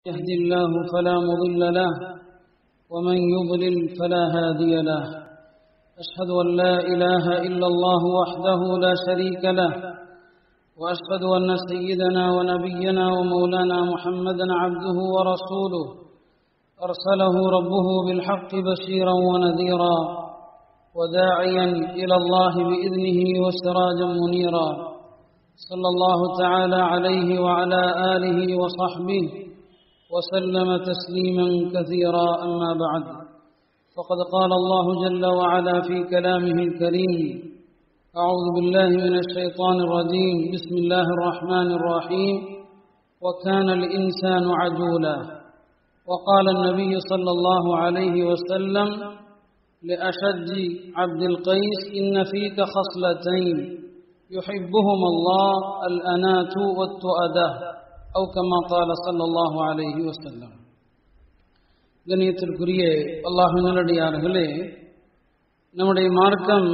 يهد الله فلا مضل له ومن يضلل فلا هادي له أشهد أن لا إله إلا الله وحده لا شريك له وأشهد أن سيدنا ونبينا ومولانا محمدا عبده ورسوله أرسله ربه بالحق بشيرا ونذيرا وداعيا إلى الله بإذنه وسراجا منيرا صلى الله تعالى عليه وعلى آله وصحبه وسلم تسليما كثيرا أما بعد فقد قال الله جل وعلا في كلامه الكريم أعوذ بالله من الشيطان الرجيم بسم الله الرحمن الرحيم وكان الإنسان عجولا وقال النبي صلى الله عليه وسلم لأشج عبد القيس إن فيك خصلتين يحبهما الله الأنات والتؤدة أو كما قال صلى الله عليه وسلم கணியத்திற்குரிய அல்லாஹ் நல்லடியார்களே நம்முடைய மார்க்கம்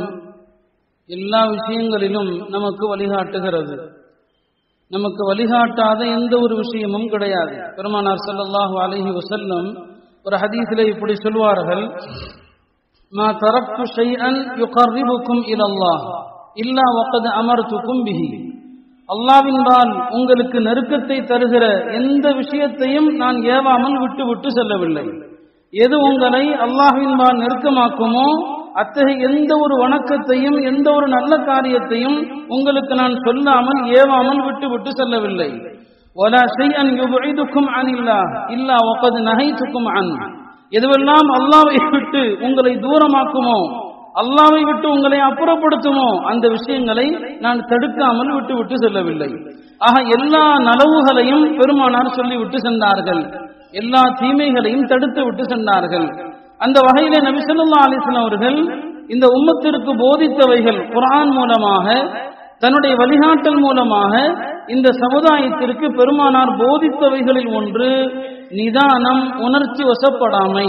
எல்லா விஷயங்களிலும் நமக்கு வழிகாட்டுகிறது நமக்கு வழிகாட்டாத எந்த ஒரு விஷயமும் கிடையாது பெருமானார் ஸல்லல்லாஹு அலைஹி வஸல்லம் ஒரு ஹதீஸிலே இப்படி சொல்வார்கள் மா தரக்து ஷைஅன் யுகர்ரிபுக்கும் இலல்லாஹ் இல்லா வக்கது அமர்த்துக்கும் பிஹி அல்லாவின்பால் உங்களுக்கு நெருக்கத்தை தருகிற எந்த விஷயத்தையும் நான் ஏவாமல் விட்டு விட்டு செல்லவில்லை எது உங்களை அல்லாஹ்வின்பால் நெருக்கமாக்குமோ அத்தகைய எந்த ஒரு வணக்கத்தையும் எந்த ஒரு நல்ல காரியத்தையும் உங்களுக்கு நான் சொல்லாமல் ஏவாமல் விட்டு விட்டு செல்லவில்லை ولا شيئا يبعدكم عن الله الا وقد نهيتكم عنه எதுவெல்லாம் அல்லாவை விட்டு உங்களை தூரமாக்குமோ அல்லாவை விட்டு உங்களை அப்புறப்படுத்துமோ அந்த விஷயங்களை நான் தடுக்காமல் விட்டு விட்டு செல்லவில்லை ஆக எல்லா நலவுகளையும் பெருமானார் சொல்லி விட்டு சென்றார்கள் எல்லா தீமைகளையும் தடுத்து விட்டு சென்றார்கள் அந்த வகையிலே நபிசல்லா அலிஸ்லாம் அவர்கள் இந்த உம்மத்திற்கு போதித்தவைகள் குரான் மூலமாக தன்னுடைய வழிகாட்டல் மூலமாக இந்த சமுதாயத்திற்கு பெருமானார் போதித்தவைகளில் ஒன்று நிதானம் உணர்ச்சி வசப்படாமை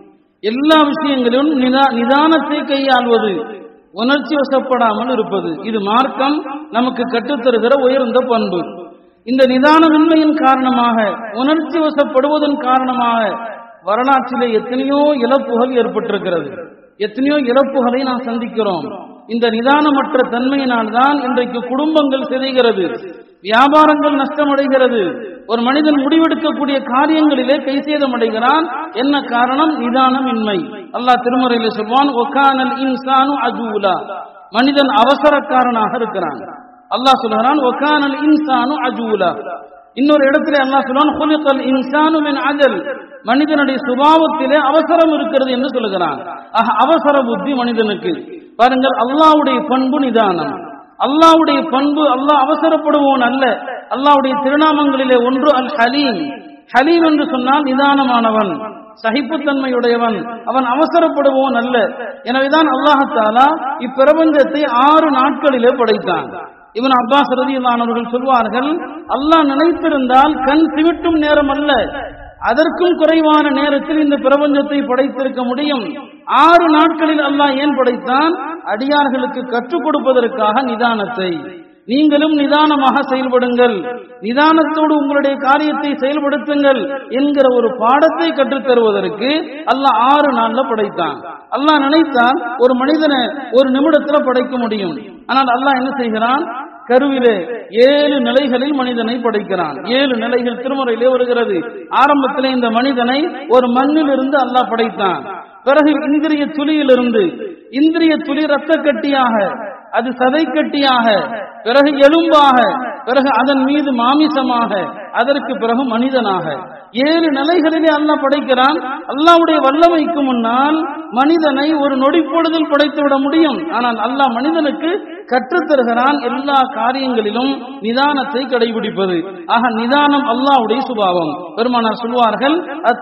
எல்லா விஷயங்களிலும் நிதா நிதானத்தை கையாள்வது உணர்ச்சி வசப்படாமல் இருப்பது இது மார்க்கம் நமக்கு கற்றுத்தருகிற உயர்ந்த பண்பு இந்த நிதானமின்மையின் காரணமாக உணர்ச்சி வசப்படுவதன் காரணமாக வரலாற்றிலே எத்தனையோ இழப்புகள் ஏற்பட்டிருக்கிறது எத்தனையோ இழப்புகளை நாம் சந்திக்கிறோம் இந்த நிதானமற்ற தன்மையினால் தான் இன்றைக்கு குடும்பங்கள் சிதைகிறது வியாபாரங்கள் நஷ்டமடைகிறது ஒரு மனிதன் முடிவெடுக்கக்கூடிய காரியங்களிலே கை சேதமடைகிறான் என்ன காரணம் நிதானம் இன்மை அல்லாஹ் திருமறையில சொல்வான் ஒகானல் இன்சானு அஜூலா மனிதன் அவசரக்காரனாக இருக்கிறான் அல்லாஹ் சொல்கிறான் ஒகானல் இன்சானு அஜூலா இன்னொரு இடத்துல அல்லாஹ் சொல்வான் குலிகல் இன்சானு மின் அஜல் மனிதனுடைய சுபாவத்திலே அவசரம் இருக்கிறது என்று சொல்லுகிறான் ஆக அவசர புத்தி மனிதனுக்கு பாருங்கள் அல்லாவுடைய பண்பு நிதானம் அல்லாவுடைய பண்பு அல்லாஹ் அவசரப்படுவோன் அல்ல அல்லாவுடைய திருநாமங்களிலே ஒன்று அல் ஹலீம் ஹலீம் என்று சொன்னால் நிதானமானவன் சகிப்புத்தன்மையுடையவன் அவன் அவசரப்படுவோன் அல்ல எனவேதான் அல்லாஹாலா இப்பிரபஞ்சத்தை ஆறு நாட்களிலே படைத்தான் இவன் அப்பாஸ் ரதியிலானவர்கள் சொல்வார்கள் அல்லாஹ் நினைத்திருந்தால் கண் சிமிட்டும் நேரம் அல்ல அதற்கும் குறைவான நேரத்தில் இந்த பிரபஞ்சத்தை படைத்திருக்க முடியும் ஆறு நாட்களில் அல்லாஹ் ஏன் படைத்தான் அடியார்களுக்கு கற்றுக் கொடுப்பதற்காக நிதானத்தை நீங்களும் நிதானமாக செயல்படுங்கள் நிதானத்தோடு உங்களுடைய காரியத்தை செயல்படுத்துங்கள் என்கிற ஒரு பாடத்தை கற்றுத் தருவதற்கு அல்லாஹ் ஆறு நாள்ல படைத்தான் அல்லாஹ் நினைத்தால் ஒரு மனிதனை ஒரு நிமிடத்துல படைக்க முடியும் ஆனால் அல்லாஹ் என்ன செய்கிறான் கருவிலே ஏழு நிலைகளில் மனிதனை படைக்கிறான் ஏழு நிலைகள் திருமுறையிலே வருகிறது ஆரம்பத்திலே இந்த மனிதனை ஒரு மண்ணில் இருந்து அல்லாஹ் படைத்தான் பிறகு இந்திரிய துளியிலிருந்து இந்திரிய துளி ரத்த கட்டியாக அது சதை கட்டியாக பிறகு எலும்பாக பிறகு அதன் மீது மாமிசமாக அதற்கு பிறகு மனிதனாக ஏழு நிலைகளிலே அல்லாஹ் படைக்கிறான் அல்லாவுடைய வல்லமைக்கு முன்னால் மனிதனை ஒரு நொடிப்பொழுதில் படைத்து விட முடியும் ஆனால் அல்லாஹ் மனிதனுக்கு கற்றுத்தருகிறான் எல்லா காரியங்களிலும் நிதானத்தை கடைபிடிப்பது ஆக நிதானம் அல்லாவுடைய சுபாவம் பெருமானார் சொல்வார்கள்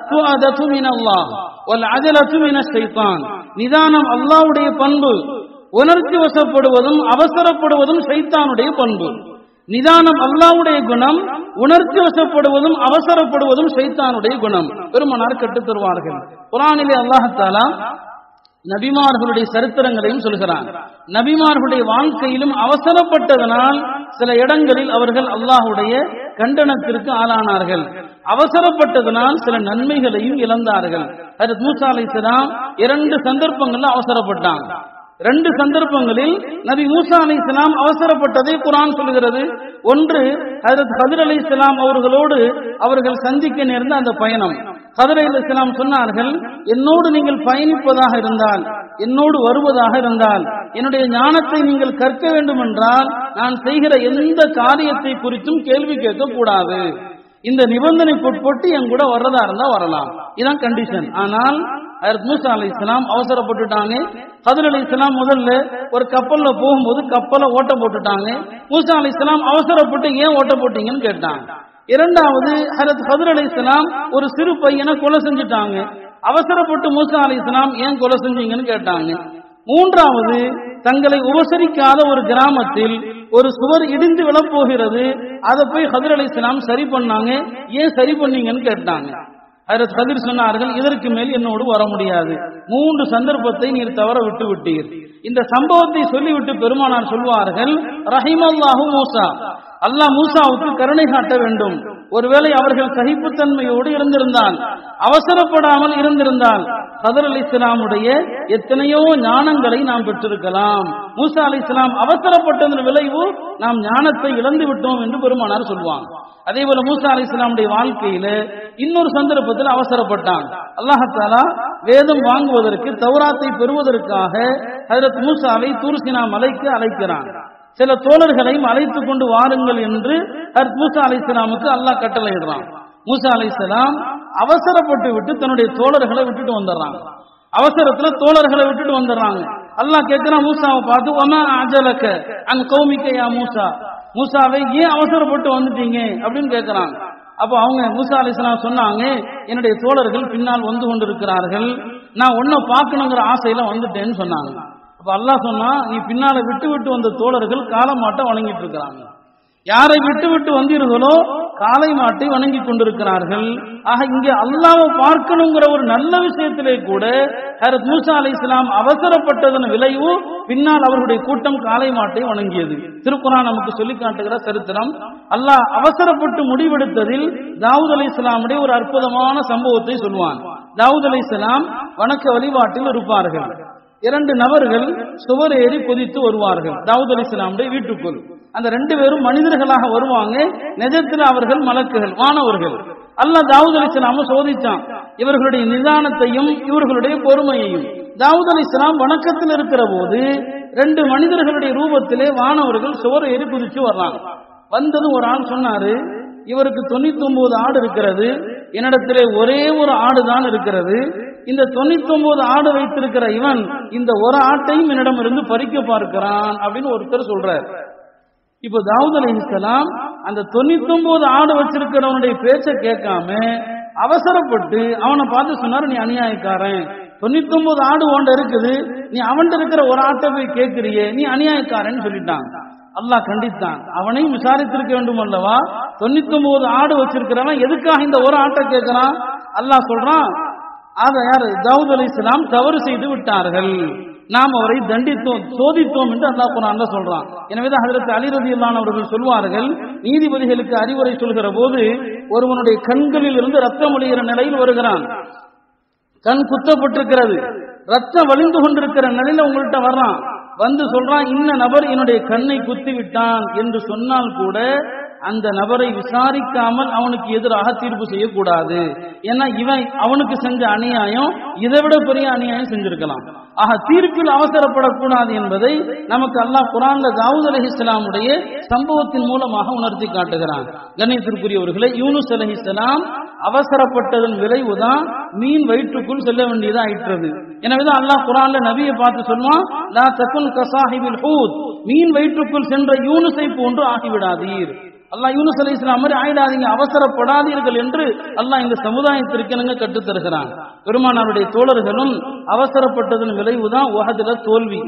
நிதானம் அல்லாவுடைய பண்பு உணர்ச்சி வசப்படுவதும் அவசரப்படுவதும் சைத்தானுடைய பண்பு நிதானம் அல்லாவுடைய குணம் உணர்ச்சி வசப்படுவதும் அவசரப்படுவதும் சைத்தானுடைய குணம் பெருமனார் கட்டுத் தருவார்கள் குரானிலே அல்லாஹத்தாலா நபிமார்களுடைய சரித்திரங்களையும் சொல்கிறான் நபிமார்களுடைய வாழ்க்கையிலும் அவசரப்பட்டதனால் சில இடங்களில் அவர்கள் அல்லாஹுடைய கண்டனத்திற்கு ஆளானார்கள் அவசரப்பட்டதனால் சில நன்மைகளையும் இழந்தார்கள் அது மூசா அலைசலாம் இரண்டு சந்தர்ப்பங்கள்ல அவசரப்பட்டாங்க ரெண்டு சந்தர்ப்பங்களில் நபி மூசா அலை இஸ்லாம் அவசரப்பட்டதை குரான் சொல்கிறது ஒன்று ஹதரத் ஹதர் அலை இஸ்லாம் அவர்களோடு அவர்கள் சந்திக்க நேர்ந்த அந்த பயணம் ஹதர் அலி இஸ்லாம் சொன்னார்கள் என்னோடு நீங்கள் பயணிப்பதாக இருந்தால் என்னோடு வருவதாக இருந்தால் என்னுடைய ஞானத்தை நீங்கள் கற்க வேண்டும் என்றால் நான் செய்கிற எந்த காரியத்தை குறித்தும் கேள்வி கேட்க கூடாது இந்த நிபந்தனைக்கு உட்பட்டு என் கூட வர்றதா இருந்தா வரலாம் இதான் கண்டிஷன் ஆனால் ஹரத் மூசா அலி இஸ்லாம் அவசரப்பட்டுட்டாங்க ஹதர் அலி இஸ்லாம் முதல்ல ஒரு கப்பல்ல போகும்போது கப்பலை ஓட்ட போட்டுட்டாங்க மூசா அலி இஸ்லாம் அவசரப்பட்டு ஏன் ஓட்ட போட்டீங்கன்னு கேட்டாங்க இரண்டாவது ஹரத் ஹதர் அலி இஸ்லாம் ஒரு சிறு பையனை கொலை செஞ்சுட்டாங்க அவசரப்பட்டு மூசா அலி இஸ்லாம் ஏன் கொலை செஞ்சீங்கன்னு கேட்டாங்க மூன்றாவது தங்களை உபசரிக்காத ஒரு கிராமத்தில் ஒரு சுவர் இடிந்து விழப்போகிறது அதை போய் ஹதர் அலி இஸ்லாம் சரி பண்ணாங்க ஏன் சரி பண்ணீங்கன்னு கேட்டாங்க ஹரத் ஹதிர் சொன்னார்கள் இதற்கு மேல் என்னோடு வர முடியாது மூன்று சந்தர்ப்பத்தை நீர் தவற விட்டு விட்டீர் இந்த சம்பவத்தை சொல்லிவிட்டு பெருமானார் சொல்வார்கள் ரஹிமல்லாஹு மூசா அல்லாஹ் மூசாவுக்கு கருணை காட்ட வேண்டும் ஒருவேளை அவர்கள் சகிப்புத்தன்மையோடு இருந்திருந்தால் அவசரப்படாமல் இருந்திருந்தால் ஹதர் அலி இஸ்லாமுடைய எத்தனையோ ஞானங்களை நாம் பெற்றிருக்கலாம் மூசா அலி இஸ்லாம் அவசரப்பட்டதன் விளைவு நாம் ஞானத்தை இழந்து விட்டோம் என்று பெருமானார் சொல்லுவாங்க அதே போல மூசா அலி இஸ்லாமுடைய வாழ்க்கையில இன்னொரு சந்தர்ப்பத்தில் அவசரப்பட்டான் அல்லாஹாலா வேதம் வாங்குவதற்கு தௌராத்தை பெறுவதற்காக ஹதரத் மூசாவை தூர்சினா மலைக்கு அழைக்கிறான் சில தோழர்களையும் அழைத்துக் கொண்டு வாருங்கள் என்று ஹரத் மூசா அலி இஸ்லாமுக்கு அல்லாஹ் கட்டளையிடுறான் மூசா அலி இஸ்லாம் அவசரப்பட்டு விட்டு தன்னுடைய தோழர்களை விட்டுட்டு வந்துடுறாங்க அவசரத்துல தோழர்களை விட்டுட்டு வந்துடுறாங்க அல்லாஹ் கேட்கிறான் மூசாவை பார்த்து ஒமா அஜலக்க அங்க கௌமிக்கையா மூசா மூசாவை ஏன் அவசரப்பட்டு வந்துட்டீங்க அப்படின்னு கேட்கிறாங்க அப்போ அவங்க மூசா அலி இஸ்லாம் சொன்னாங்க என்னுடைய தோழர்கள் பின்னால் வந்து கொண்டிருக்கிறார்கள் நான் ஒன்ன பார்க்கணுங்கிற ஆசையில வந்துட்டேன்னு சொன்னாங்க அப்ப அல்லாஹ் சொன்னா நீ பின்னால விட்டு விட்டு வந்த தோழர்கள் காலை மாட்டை வணங்கிட்டு இருக்கிறாங்க யாரை விட்டு விட்டு வந்தீர்களோ காலை மாட்டை வணங்கி கொண்டிருக்கிறார்கள் ஆக இங்கே அல்லாவை பார்க்கணுங்கிற ஒரு நல்ல விஷயத்திலே கூட ஹரத் மூசா அலி இஸ்லாம் அவசரப்பட்டதன் விளைவு பின்னால் அவர்களுடைய கூட்டம் காலை மாட்டை வணங்கியது திருக்குறான் நமக்கு சொல்லி காட்டுகிற சரித்திரம் அல்லாஹ் அவசரப்பட்டு முடிவெடுத்ததில் தாவூத் அலி இஸ்லாமுடைய ஒரு அற்புதமான சம்பவத்தை சொல்வான் தாவூத் அலி இஸ்லாம் வணக்க வழிபாட்டில் இருப்பார்கள் இரண்டு நபர்கள் சுவர் ஏறி குதித்து வருவார்கள் தாவூத் அலி இஸ்லாமுடைய வீட்டுக்குள் அந்த ரெண்டு பேரும் மனிதர்களாக வருவாங்க நிஜத்தில் அவர்கள் மலக்குகள் மாணவர்கள் அல்லாஹ் தாவூத் அலி இஸ்லாம சோதிச்சான் இவர்களுடைய நிதானத்தையும் இவர்களுடைய பொறுமையையும் தாவூத் அலி இஸ்லாம் வணக்கத்தில் இருக்கிற போது ரெண்டு மனிதர்களுடைய ரூபத்திலே வானவர்கள் சுவர் ஏறி குதிச்சு வர்றாங்க வந்ததும் ஒரு ஆள் சொன்னாரு இவருக்கு தொண்ணூத்தி ஒன்பது ஆடு இருக்கிறது என்னிடத்திலே ஒரே ஒரு ஆடு தான் இருக்கிறது இந்த தொண்ணூத்தி ஒன்பது ஆடு வைத்திருக்கிற இவன் இந்த ஒரு ஆட்டையும் என்னிடமிருந்து பறிக்க பார்க்கிறான் அப்படின்னு ஒருத்தர் சொல்றார் இப்ப தாவூத் அலி இஸ்லாம் அந்த தொண்ணூத்தி ஒன்பது ஆடு வச்சிருக்கிறவனுடைய பேச்ச கேட்காம அவசரப்பட்டு அவனை பார்த்து சொன்னாரு நீ அநியாயக்காரன் தொண்ணூத்தி ஒன்பது ஆடு ஓண்ட இருக்குது நீ அவன்கிட்ட இருக்கிற ஒரு ஆட்டை போய் கேட்கிறியே நீ அநியாயக்காரன் சொல்லிட்டான் அல்லாஹ் கண்டித்தான் அவனையும் விசாரித்திருக்க வேண்டும் அல்லவா தொண்ணூத்தி ஒன்பது ஆடு வச்சிருக்கிறவன் எதுக்காக இந்த ஒரு ஆட்டை கேட்கிறான் அல்லாஹ் சொல்றான் அதை யாரு தாவூத் அலி இஸ்லாம் தவறு செய்து விட்டார்கள் நாம் அவரை தண்டித்தோம் சோதித்தோம் என்று அல்லாஹ் குரான்ல சொல்றான் எனவேதான் அதற்கு அலிரதி அவர்கள் சொல்வார்கள் நீதிபதிகளுக்கு அறிவுரை சொல்கிற போது ஒருவனுடைய கண்களில் இருந்து ரத்தம் ஒழிகிற நிலையில் வருகிறான் கண் குத்தப்பட்டிருக்கிறது ரத்தம் வலிந்து கொண்டிருக்கிற நிலையில உங்கள்கிட்ட வர்றான் வந்து சொல்றான் இந்த நபர் என்னுடைய கண்ணை குத்தி விட்டான் என்று சொன்னால் கூட அந்த நபரை விசாரிக்காமல் அவனுக்கு எதிராக தீர்ப்பு செய்யக்கூடாது ஏன்னா இவன் அவனுக்கு செஞ்ச அநியாயம் இதை விட பெரிய அநியாயம் செஞ்சிருக்கலாம் ஆக தீர்ப்பில் அவசரப்படக்கூடாது என்பதை நமக்கு அல்லாஹ் குரான்ல தாவூத் அலி இஸ்லாமுடைய சம்பவத்தின் மூலமாக உணர்த்தி காட்டுகிறான் கணேசத்திற்குரியவர்களே யூனுஸ் அலி இஸ்லாம் அவசரப்பட்டதன் விளைவுதான் மீன் வயிற்றுக்குள் செல்ல வேண்டியதா ஆயிற்றது எனவேதான் அல்லாஹ் குரான்ல நபியை பார்த்து சொல்லுவான் லா தகுன் கசாஹிபில் ஹூத் மீன் வயிற்றுக்குள் சென்ற யூனுஸை போன்று ஆகிவிடாதீர் அல்லாஹ் யூனுஸ் அலி இஸ்லாம் மாதிரி ஆயிடாதீங்க அவசரப்படாதீர்கள் என்று அல்லாஹ் இந்த சமுதாயத்திற்கு என்னங்க கற்றுத் தருகிறான் பெருமானாருடைய தோழர்களும் அவசரப்பட்டதன் விளைவுதான் உலகத்துல தோல்வி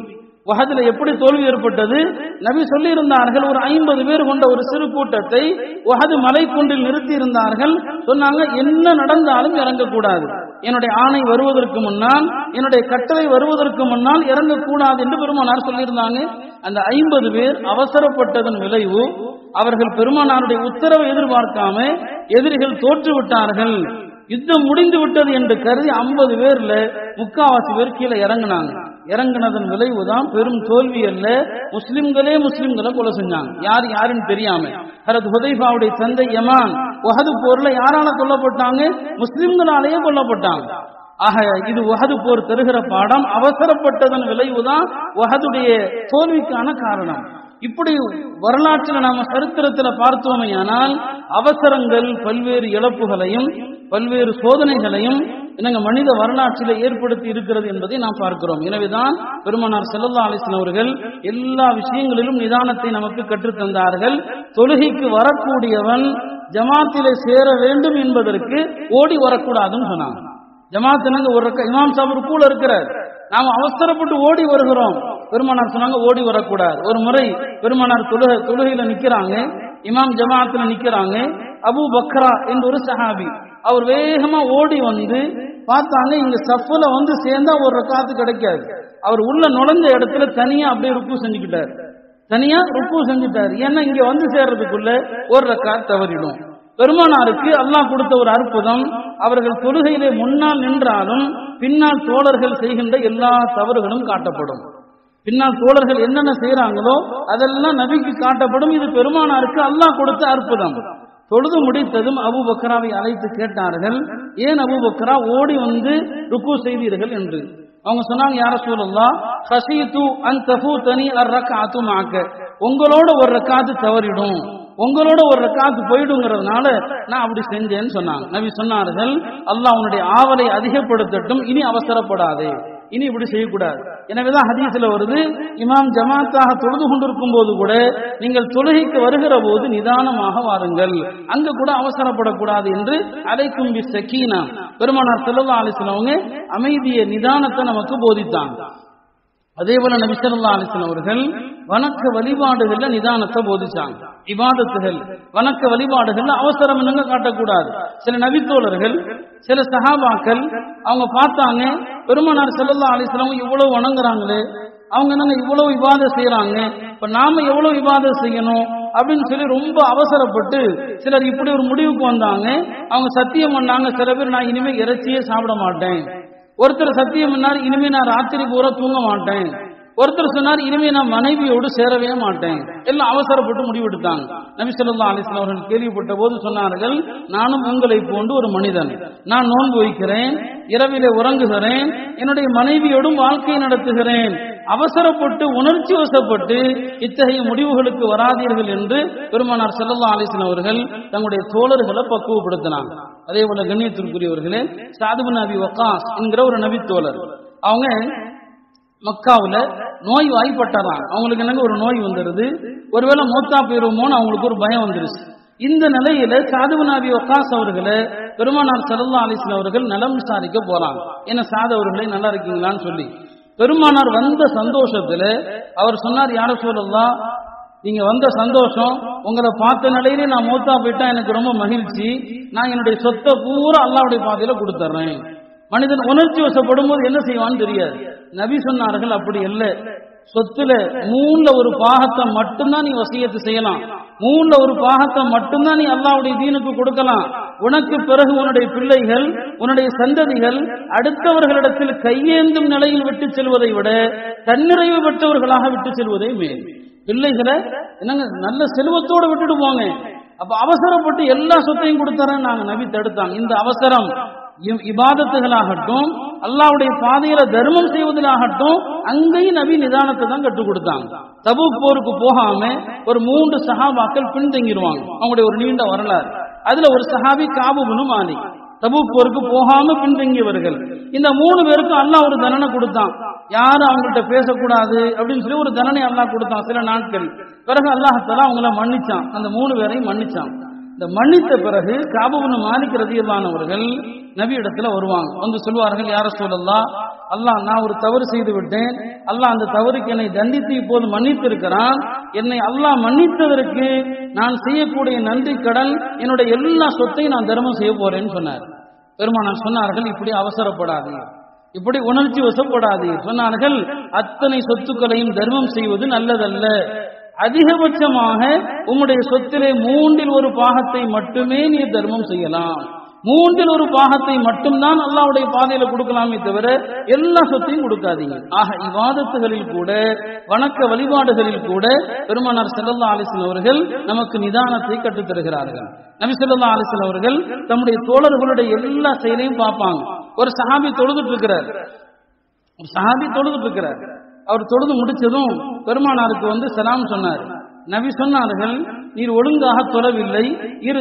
வஹதுல எப்படி தோல்வி ஏற்பட்டது நபி சொல்லி இருந்தார்கள் ஒரு ஐம்பது பேர் கொண்ட ஒரு சிறு கூட்டத்தை வஹது மலை குன்றில் நிறுத்தி இருந்தார்கள் சொன்னாங்க என்ன நடந்தாலும் இறங்கக்கூடாது என்னுடைய ஆணை வருவதற்கு முன்னால் என்னுடைய கட்டளை வருவதற்கு முன்னால் இறங்கக்கூடாது என்று பெருமானார் சொல்லியிருந்தாங்க அந்த ஐம்பது பேர் அவசரப்பட்டதன் விளைவு அவர்கள் பெருமானாருடைய உத்தரவை எதிர்பார்க்காம எதிரிகள் தோற்று விட்டார்கள் யுத்தம் முடிந்து விட்டது என்று கருதி ஐம்பது பேர்ல முக்காவாசி பேர் கீழே இறங்குனாங்க இறங்குனதன் விளைவுதான் பெரும் தோல்வி அல்ல முஸ்லிம்களே முஸ்லிம்களை கொலை செஞ்சாங்க யார் யாருன்னு தெரியாம ஹரத் ஹுதைஃபாவுடைய தந்தை யமான் உஹது போர்ல யாரால கொல்லப்பட்டாங்க முஸ்லிம்களாலேயே கொல்லப்பட்டாங்க ஆக இது உஹது போர் தருகிற பாடம் அவசரப்பட்டதன் விளைவுதான் உஹதுடைய தோல்விக்கான காரணம் இப்படி வரலாற்றில் நாம சரித்திரத்துல பார்த்தோமையானால் அவசரங்கள் பல்வேறு இழப்புகளையும் பல்வேறு சோதனைகளையும் என்னங்க மனித வரலாற்றில் ஏற்படுத்தி இருக்கிறது என்பதை நாம் பார்க்கிறோம் எனவேதான் பெருமானார் செல்லல்லா அலிஸ்லாம் அவர்கள் எல்லா விஷயங்களிலும் நிதானத்தை நமக்கு கற்றுத்தந்தார்கள் தொழுகைக்கு வரக்கூடியவன் ஜமாத்திலே சேர வேண்டும் என்பதற்கு ஓடி வரக்கூடாதுன்னு சொன்னாங்க ஜமாத் என்னங்க ஒரு ரக்க- இமாம் சாப் கூட இருக்கிறார் நாம் அவசரப்பட்டு ஓடி வருகிறோம் பெருமானார் சொன்னாங்க ஓடி வரக்கூடாது ஒரு முறை பெருமானார் தொழுகை தொழுகையில நிக்கிறாங்க இமாம் ஜமாத்துல நிக்கிறாங்க அபூ பக்ரா என்ற ஒரு சஹாபி அவர் வேகமா ஓடி வந்து பார்த்தாங்க இங்க சஃப்ல வந்து சேர்ந்தா ஒரு ரக்காத்து கிடைக்காது அவர் உள்ள நுழைஞ்ச இடத்துல தனியா அப்படியே ருக்கு செஞ்சுக்கிட்டார் தனியா ருக்கு செஞ்சுட்டார் ஏன்னா இங்க வந்து சேர்றதுக்குள்ள ஒரு ரக்காத் தவறிடும் பெருமானாருக்கு அல்லாஹ் கொடுத்த ஒரு அற்புதம் அவர்கள் தொழுகையிலே முன்னால் நின்றாலும் பின்னால் தோழர்கள் செய்கின்ற எல்லா தவறுகளும் காட்டப்படும் பின்னால் தோழர்கள் என்னென்ன செய்யறாங்களோ அதெல்லாம் நபிக்கு காட்டப்படும் இது பெருமானாருக்கு அல்லாஹ் கொடுத்த அற்புதம் தொழுது முடித்ததும் அபு பக்ராவை அழைத்து கேட்டார்கள் ஏன் அபு பக்ரா ஓடி வந்து ருக்கு செய்தீர்கள் என்று அவங்க சொன்னாங்க யார சொல்லலாம் ஹசீது அன் தஃபு தனி அர் ரக்காத்து மாக்க உங்களோட ஒரு ரக்காத்து தவறிடும் உங்களோட ஒரு ரக்காத்து போயிடுங்கிறதுனால நான் அப்படி செஞ்சேன்னு சொன்னாங்க நபி சொன்னார்கள் அல்லாஹ் உன்னுடைய ஆவலை அதிகப்படுத்தட்டும் இனி அவசரப்படாதே இனி இப்படி செய்யக்கூடாது எனவேதான் ஹதீஸ்ல வருது இமாம் ஜமாத்தாக தொழுது கொண்டிருக்கும் போது கூட நீங்கள் தொழுகைக்கு வருகிற போது நிதானமாக வாருங்கள் அங்க கூட அவசரப்படக்கூடாது என்று அலைக்கும் பி சக்கீனா பெருமானார் செல்லல்லா அலிஸ்லவங்க அமைதிய நிதானத்தை நமக்கு போதித்தாங்க அதே போல நபி ஸல்லல்லாஹு அலைஹி வஸல்லம் அவர்கள் வணக்க வழிபாடுகள்ல நிதானத்தை போதிச்சாங்க இபாதத்துகள் வணக்க வழிபாடுகள்ல அவசரம் என்னங்க காட்டக்கூடாது சில நபித்தோழர்கள் சில சஹாபாக்கள் அவங்க பார்த்தாங்க பெருமானார் ஸல்லல்லாஹு அலைஹி வஸல்லம் இவ்வளவு வணங்குறாங்களே அவங்க என்னங்க இவ்வளவு இபாத செய்யறாங்க இப்ப நாம எவ்வளவு இபாத செய்யணும் அப்படின்னு சொல்லி ரொம்ப அவசரப்பட்டு சிலர் இப்படி ஒரு முடிவுக்கு வந்தாங்க அவங்க சத்தியம் பண்ணாங்க சில பேர் நான் இனிமே இறைச்சியே சாப்பிட மாட்டேன் ஒருத்தர் சத்தியம் பண்ணார் இனிமே நான் ராத்திரி பூரா தூங்க மாட்டேன் ஒருத்தர் சொன்னார் இனிமே நான் மனைவியோடு சேரவே மாட்டேன் எல்லாம் அவசரப்பட்டு முடிவெடுத்தாங்க நபி ஸல்லல்லாஹு அலைஹி வஸல்லம் அவர்கள் கேள்விப்பட்ட போது சொன்னார்கள் நானும் உங்களை போன்று ஒரு மனிதன் நான் நோன்பு வைக்கிறேன் இரவிலே உறங்குகிறேன் என்னுடைய மனைவியோடும் வாழ்க்கை நடத்துகிறேன் அவசரப்பட்டு உணர்ச்சி வசப்பட்டு இத்தகைய முடிவுகளுக்கு வராதீர்கள் என்று பெருமானார் ஸல்லல்லாஹு அலைஹி வஸல்லம் அவர்கள் தங்களுடைய தோழர்களை பக்குவப்படுத்தினாங்க அதே போல கண்ணியத்திற்குரியவர்களே சாதுபு நபி வக்காஸ் என்கிற ஒரு நபி தோழர் அவங்க மக்காவுல நோய் வாய்ப்பட்டாராம் அவங்களுக்கு என்னங்க ஒரு நோய் வந்துருது ஒருவேளை மூத்தா போயிருமோன்னு அவங்களுக்கு ஒரு பயம் வந்துருச்சு இந்த நிலையில சாதுபு நபி வக்காஸ் அவர்களை பெருமானார் ஸல்லல்லாஹு அலைஹி வஸல்லம் அவர்கள் நலம் விசாரிக்க போறாங்க என்ன சாது அவர்களே நல்லா இருக்கீங்களான்னு சொல்லி பெருமானார் வந்த சந்தோஷத்துல அவர் சொன்னார் யார சொல்லலாம் நீங்க வந்த சந்தோஷம் உங்களை பார்த்த நிலையிலே நான் மூத்தா போயிட்டா எனக்கு ரொம்ப மகிழ்ச்சி நான் என்னுடைய சொத்தை பூரா அல்லாவுடைய பாதையில கொடுத்துட்றேன் மனிதன் உணர்ச்சி வசப்படும் போது என்ன செய்வான்னு தெரியாது நபி சொன்னார்கள் அப்படி இல்லை சொத்துல மூணுல ஒரு பாகத்தை மட்டும்தான் நீ வசியத்து செய்யலாம் மூணுல ஒரு பாகத்தை மட்டும்தான் நீ அல்லாவுடைய தீனுக்கு கொடுக்கலாம் உனக்கு பிறகு உன்னுடைய பிள்ளைகள் உன்னுடைய சந்ததிகள் அடுத்தவர்களிடத்தில் கையேந்தும் நிலையில் விட்டு செல்வதை விட தன்னிறைவு பெற்றவர்களாக விட்டு செல்வதே மேல் பிள்ளைகளை என்னங்க நல்ல செல்வத்தோடு விட்டுட்டு போங்க அப்ப அவசரப்பட்டு எல்லா சொத்தையும் கொடுத்தாரன்னு நாங்க நபி தடுத்தாங்க இந்த அவசரம் இ- இபாதத்துகளாகட்டும் அல்லாவுடைய பாதையில தர்மம் செய்வதிலாகட்டும் அங்கேயும் நபி நிதானத்தை தான் கற்றுக் கொடுத்தாங்க தபு போருக்கு போகாம ஒரு மூன்று சஹாபாக்கள் பின்தங்கிடுவாங்க அவங்களுடைய ஒரு நீண்ட வரலாறு அதுல ஒரு சஹாபி காபுபுனு மாலிக் தபு போருக்கு போகாம பின்தங்கியவர்கள் இந்த மூணு பேருக்கும் அல்லாஹ் ஒரு தண்டனை கொடுத்தான் யாரும் அவங்கள்ட்ட பேசக்கூடாது அப்படின்னு சொல்லி ஒரு தண்டனை அல்லாஹ் கொடுத்தான் சில நாட்கள் பிறகு அல்லாஹால அவங்கள மன்னிச்சான் அந்த மூணு பேரையும் மன்னிச்சான் இந்த மன்னித்த பிறகு காபுபுன் மாலிக் ரதியல்லானவர்கள் நபி இடத்துல வருவாங்க வந்து சொல்வார்கள் யார சொல்லலாம் அல்லாஹ் நான் ஒரு தவறு செய்து விட்டேன் அல்லாஹ் அந்த தவறுக்கு என்னை தண்டித்து இப்போது மன்னித்து இருக்கிறான் என்னை அல்லாஹ் மன்னித்ததற்கு நான் செய்யக்கூடிய நன்றி கடன் என்னுடைய எல்லா சொத்தையும் நான் தர்மம் செய்ய போறேன்னு சொன்னார் பெருமானார் சொன்னார்கள் இப்படி அவசரப்படாதீங்க இப்படி உணர்ச்சி வசப்படாதீர் சொன்னார்கள் அத்தனை சொத்துக்களையும் தர்மம் செய்வது நல்லதல்ல அதிகபட்சமாக உம்முடைய சொத்திலே மூன்றில் ஒரு பாகத்தை மட்டுமே நீ தர்மம் செய்யலாம் மூன்றில் ஒரு பாகத்தை மட்டும்தான் அல்லாவுடைய பாதையில கொடுக்கலாமே தவிர எல்லா சொத்தையும் கொடுக்காதீங்க ஆக இவ்வாதத்துகளில் கூட வணக்க வழிபாடுகளில் கூட பெருமானார் செல்லல்லா அலிசன் அவர்கள் நமக்கு நிதானத்தை கற்றுத் தருகிறார்கள் நபி சொல்லா அலிசன் அவர்கள் தம்முடைய தோழர்களுடைய எல்லா செயலையும் பார்ப்பாங்க ஒரு சஹாபி தொழுதுட்டு இருக்கிறார் ஒரு சஹாபி தொழுதுட்டு இருக்கிறார் அவர் தொழுது முடிச்சதும் பெருமானாருக்கு வந்து சலாம் சொன்னார் நபி சொன்னார்கள் நீர் ஒழுங்காக தொழவில்லை இரு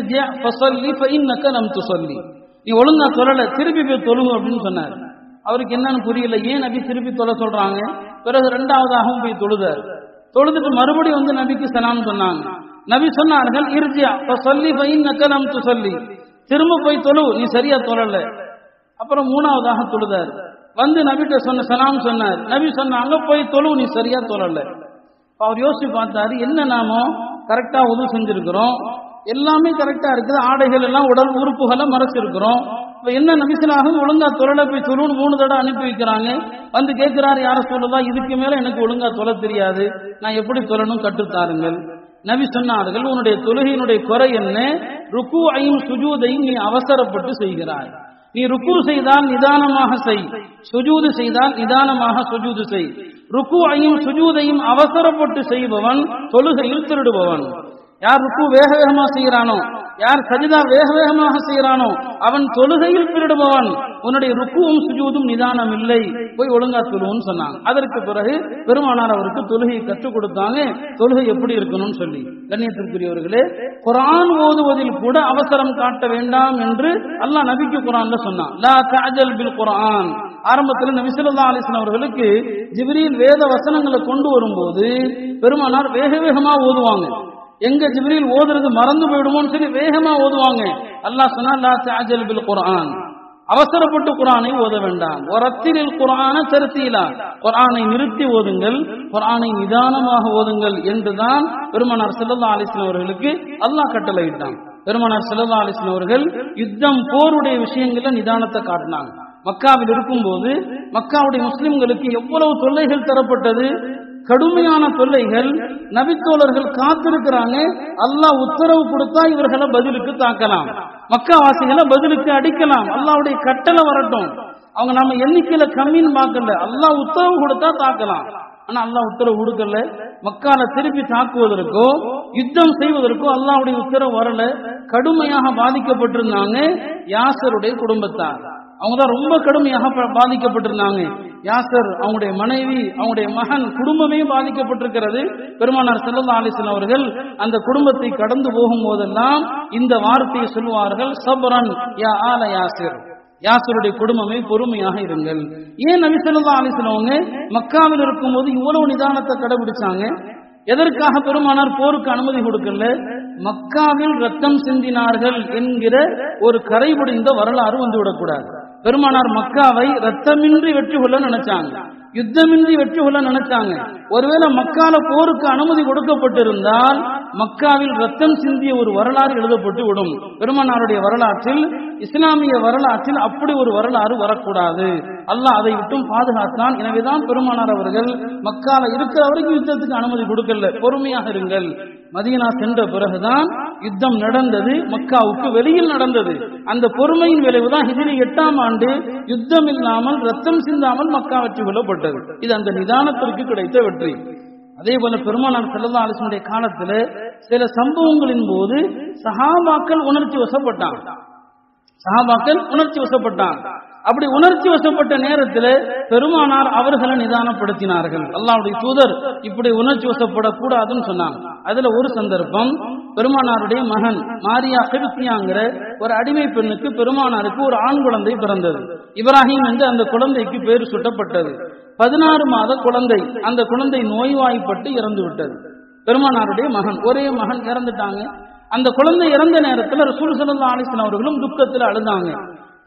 நம் சொல்லி நீ ஒழுங்கா தொழல திருப்பி போய் தொழுங்க அப்படின்னு சொன்னார் அவருக்கு என்னன்னு புரியல ஏன் நபி திருப்பி தொலை சொல்றாங்க பிறகு ரெண்டாவதாகவும் போய் தொழுதார் தொழுதுட்டு மறுபடியும் வந்து நபிக்கு சலாம் சொன்னாங்க நபி சொன்னார்கள் இறுதியா சொல்லி பையன் நம் சொல்லி திரும்ப போய் தொழு நீ சரியா தொழல அப்புறம் மூணாவதாக தொழுதார் வந்து நபிட்ட சொன்ன சலாம் சொன்னார் நபி சொன்னாங்க போய் தொழு நீ சரியா தொழல அவர் யோசிச்சு பார்த்தாரு என்ன நாமோ கரெக்டா உதவு செஞ்சிருக்கிறோம் எல்லாமே கரெக்டா இருக்குது ஆடைகள் எல்லாம் உடல் உறுப்புகளை மறைச்சிருக்கிறோம் இப்ப என்ன நபிசனாகும் ஒழுங்கா தொழில போய் தொழுன்னு மூணு தடவை அனுப்பி வைக்கிறாங்க வந்து கேட்கிறாரு யார சொல்லுதா இதுக்கு மேல எனக்கு ஒழுங்கா தொலை தெரியாது நான் எப்படி தொழணும் கற்றுத்தாருங்கள் நபி சொன்னார்கள் உன்னுடைய தொழுகையினுடைய குறை என்ன ருக்கு ஐயும் சுஜூதையும் நீ அவசரப்பட்டு செய்கிறாய் நீ ருக்கு செய்தால் நிதானமாக செய் சுஜூது செய்தால் நிதானமாக சுஜூது செய் ருக்குவையும் சுஜூதையும் அவசரப்பட்டு செய்பவன் தொழுகையில் திருடுபவன் யார் ருக்கு வேக வேகமா செய்கிறானோ யார் சஜிதா வேக வேகமாக செய்கிறானோ அவன் தொழுகையில் திருடுபவன் உன்னுடைய ருக்குவும் சுஜூதும் நிதானம் இல்லை போய் ஒழுங்கா தொழுவுன்னு சொன்னாங்க அதற்கு பிறகு பெருமானார் அவருக்கு தொழுகையை கற்றுக் கொடுத்தாங்க தொழுகை எப்படி இருக்கணும்னு சொல்லி கண்ணியத்திற்குரியவர்களே குரான் ஓதுவதில் கூட அவசரம் காட்ட வேண்டாம் என்று அல்லாஹ் நபிக்கு குரான்ல சொன்னான் லா தஅஜல் பில் குரான் ஆரம்பத்தில் நபி ஸல்லல்லாஹு அலைஹி வஸல்லம் அவர்களுக்கு ஜிப்ரீல் வேத வசனங்களை கொண்டு வரும்போது பெருமானார் வேக வேகமா ஓதுவாங்க எங்க ஜிப்ரீல் ஓதுறது மறந்து போயிடுமோன்னு சொல்லி வேகமா ஓதுவாங்க அல்லாஹ் சொன்னா லா தஅஜல் பில் குர்ஆன் அவசரப்பட்டு குரானை ஓத வேண்டாம் ஒரத்திலில் குரான தருத்தீலா குரானை நிறுத்தி ஓதுங்கள் குரானை நிதானமாக ஓதுங்கள் என்றுதான் பெருமானார் செல்லல்லா அலிஸ்லாம் அவர்களுக்கு அல்லாஹ் கட்டளையிட்டான் பெருமானார் செல்லல்லா அலிஸ்லாம் அவர்கள் யுத்தம் போருடைய விஷயங்கள்ல நிதானத்தை காட்டினாங்க மக்காவில் இருக்கும்போது மக்காவுடைய முஸ்லிம்களுக்கு எவ்வளவு தொல்லைகள் தரப்பட்டது கடுமையான தொல்லைகள் நபித்தோழர்கள் காத்திருக்கிறாங்க அல்லாஹ் உத்தரவு கொடுத்தா இவர்களை பதிலுக்கு தாக்கலாம் மக்காவாசிகளை பதிலுக்கு அடிக்கலாம் அல்லாவுடைய கட்டளை வரட்டும் அவங்க நம்ம எண்ணிக்கையில கம்மின்னு பார்க்கல அல்லாஹ் உத்தரவு கொடுத்தா தாக்கலாம் ஆனா அல்லாஹ் உத்தரவு கொடுக்கல மக்கால திருப்பி தாக்குவதற்கோ யுத்தம் செய்வதற்கோ அல்லாவுடைய உத்தரவு வரல கடுமையாக பாதிக்கப்பட்டிருந்தாங்க யாசருடைய குடும்பத்தார் அவங்க தான் ரொம்ப கடுமையாக ப- பாதிக்கப்பட்டிருந்தாங்க யாசர் அவங்களுடைய மனைவி அவங்களுடைய மகன் குடும்பமே பாதிக்கப்பட்டிருக்கிறது பெருமானார் செல்லல்லா அலிஸ்லாம் அவர்கள் அந்த குடும்பத்தை கடந்து போகும் போதெல்லாம் இந்த வார்த்தையை சொல்லுவார்கள் சபரன் யா ஆல யாசிர் யாசருடைய குடும்பமே பொறுமையாக இருங்கள் ஏன் நபி ஸல்லல்லாஹு அலைஹி வஸல்லம் அவங்க மக்காவில் இருக்கும்போது இவ்வளவு நிதானத்தை கடைபிடிச்சாங்க எதற்காக பெருமானார் போருக்கு அனுமதி கொடுக்கல மக்காவில் ரத்தம் சிந்தினார்கள் என்கிற ஒரு கரைபுடிந்த வரலாறு வந்து விடக்கூடாது பெருமானார் மக்காவை ரத்தமின்றி வெற்றி கொள்ள நினைச்சாங்க யுத்தமின்றி வெற்றி கொள்ள நினைச்சாங்க ஒருவேளை மக்கால போருக்கு அனுமதி கொடுக்கப்பட்டிருந்தால் மக்காவில் ரத்தம் சிந்திய ஒரு வரலாறு எழுதப்பட்டு விடும் பெருமானாருடைய வரலாற்றில் இஸ்லாமிய வரலாற்றில் அப்படி ஒரு வரலாறு வரக்கூடாது அல்லாஹ் அதை விட்டும் பாதுகாத்தான் எனவேதான் பெருமானார் அவர்கள் மக்கால இருக்கிற வரைக்கும் யுத்தத்துக்கு அனுமதி கொடுக்கல பொறுமையாக இருங்கள் மதீனா சென்ற பிறகுதான் யுத்தம் நடந்தது மக்காவுக்கு வெளியில் நடந்தது அந்த பொறுமையின் விளைவுதான் ஹிஜ்ரி எட்டாம் ஆண்டு யுத்தம் இல்லாமல் ரத்தம் சிந்தாமல் மக்கா வெற்றி கொள்ளப்பட்டது இது அந்த நிதானத்திற்கு கிடைத்த வெற்றி அதே போல பெருமானார் செல்லல்லா அலிசனுடைய காலத்துல சில சம்பவங்களின் போது சஹாபாக்கள் உணர்ச்சி வசப்பட்டாங்க சஹாபாக்கள் உணர்ச்சி வசப்பட்டாங்க அப்படி உணர்ச்சி வசப்பட்ட நேரத்தில் பெருமானார் அவர்களை நிதானப்படுத்தினார்கள் அல்லாஹ்வுடைய தூதர் இப்படி உணர்ச்சி வசப்படக்கூடாதுன்னு சொன்னாங்க அதுல ஒரு சந்தர்ப்பம் பெருமானாருடைய மகன் மாரியா கிருத்தியாங்கிற ஒரு அடிமை பெண்ணுக்கு பெருமானாருக்கு ஒரு ஆண் குழந்தை பிறந்தது இப்ராஹிம் என்று அந்த குழந்தைக்கு பேர் சுட்டப்பட்டது பதினாறு மாத குழந்தை அந்த குழந்தை நோய்வாய்ப்பட்டு இறந்து விட்டது பெருமானாருடைய மகன் ஒரே மகன் இறந்துட்டாங்க அந்த குழந்தை இறந்த நேரத்தில் ரசூல் ஸல்லல்லாஹு அலைஹி வஸல்லம் அவர்களும் துக்கத்தில் அழுதாங்க